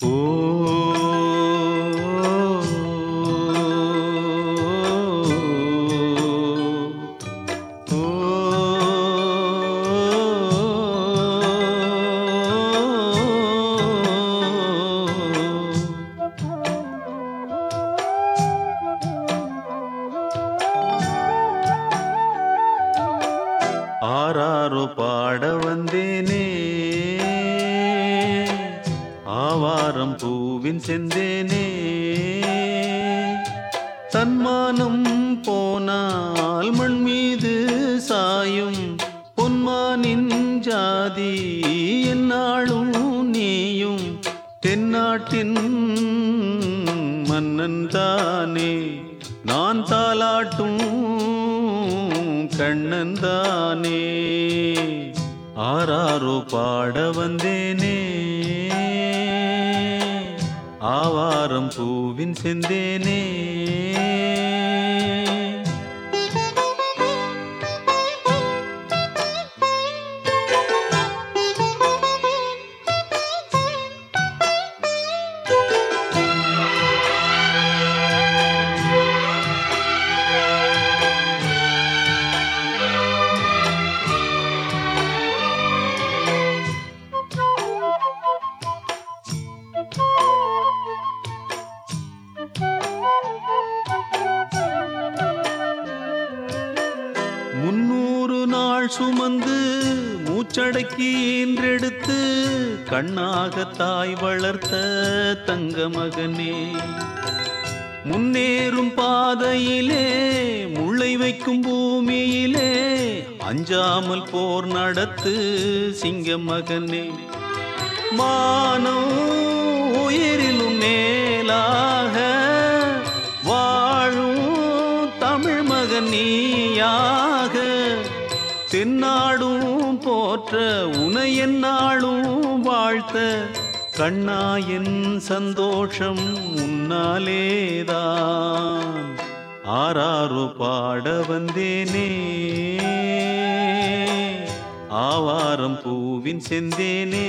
ஓ ஓ ஆராரோ பாட வந்தேனே ஆவாரம் பூவின் செந்தேனே தன்மானம் போனால் மண் மீது சாயும் பொன்மானின் ஜாதி என்னாலும் நீயும் தென்னாட்டின் மன்னன் தானே நான் தாலாட்டும் கண்ணன் தானே ஆராரோ பாட வந்தேனே ஆவாரம் பூவின் செந்தேனே முன்னூறு நாள் சுமந்து மூச்சடக்கி ஈன்றெடுத்து கண்ணாக தாய் வளர்த்த தங்க மகனே முன்னேறும் பாதையிலே முளை வைக்கும் பூமியிலே அஞ்சாமல் போர் நடத்து சிங்க மகனே மானம் உயிரிலும் மேலாக வாழும் தமிழ் மகன் நீயாக தென்னாடும் போற்ற உனை என்னாலும் வாழ்த்த கண்ணா என் சந்தோஷம் உன்னாலேதான் ஆராரோ பாட வந்தேனே ஆவாரம் பூவின் செந்தேனே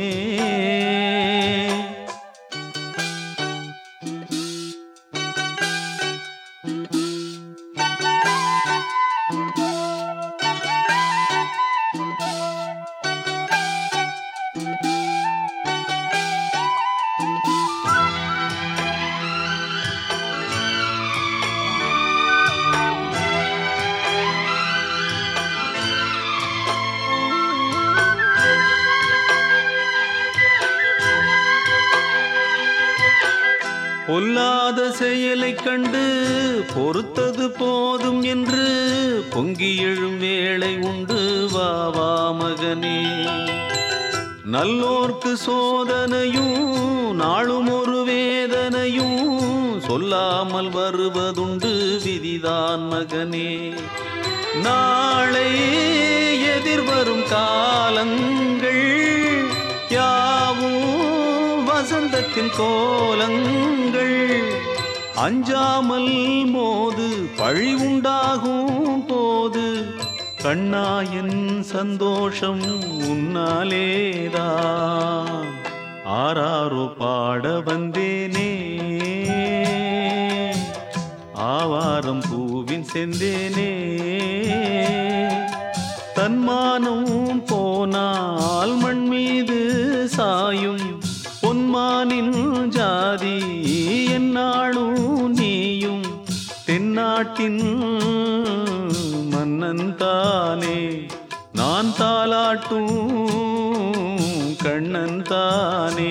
பொல்லாத செயலைக் கண்டு பொறுத்தது போதும் என்று பொங்கி எழும் வேளை உண்டு வா வா மகனே நல்லோர்க்கு சோதனையும் நாளும் ஒரு வேதனையும் சொல்லாமல் வருவதுண்டு விதிதான் மகனே நாளை எதிர்வரும் காலங்கள் யாவும் வசந்தத்தின் கோலங்கள் அஞ்சாமல் மோது பழி உண்டாகும் போது கண்ணாயன் சந்தோஷம் உன்னாலேதான் ஆராரோ பாட வந்தேனே ஆவாரம் பூவின் செந்தேனே தன்மானம் போனால் மண் மீது சாயும் பொன்மானின் ஜாதி என்னாலும் நீயும் தென்னாட்டின் மன்னன் தானே நான் தாலாட்டும் கண்ணன் தானே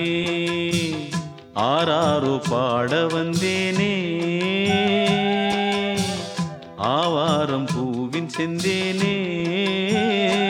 ஆராரோ பாட வந்தேனே ஆவாரம் பூவின் செந்தேனே